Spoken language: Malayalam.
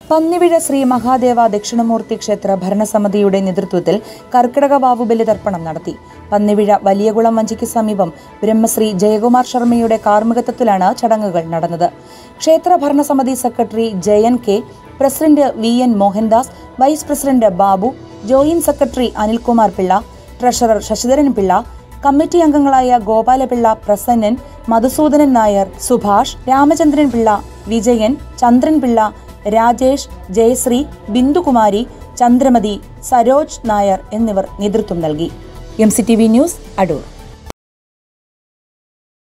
പന്നിവിഴ ശ്രീ മഹാദേവ ദക്ഷിണമൂർത്തി ക്ഷേത്ര ഭരണസമിതിയുടെ നേതൃത്വത്തിൽ കർക്കിടക വാവു ബലിതർപ്പണം നടത്തി പന്നിവിഴ വലിയകുളം വഞ്ചിക്ക് സമീപം ബ്രഹ്മശ്രീ ജയകുമാർ ശർമ്മയുടെ കാർമ്മികത്വത്തിലാണ് ചടങ്ങുകൾ നടന്നത് ക്ഷേത്ര ഭരണസമിതി secretary Jayan K president V N Mohandas vice president Babu joint secretary Anilkumar Pillai treasurer Sasidharan Pillai committee അംഗങ്ങളായ ഗോപാലപിള്ള പ്രസന്നൻ മധുസൂദനൻ നായർ സുഭാഷ് രാമചന്ദ്രൻ പിള്ള വിജയൻ ചന്ദ്രൻ പിള്ള രാജേഷ് ജയശ്രീ ബിന്ദുകുമാരി ചന്ദ്രമതി സരോജ് നായർ എന്നിവർ നേതൃത്വം നൽകി M C T V news Adoor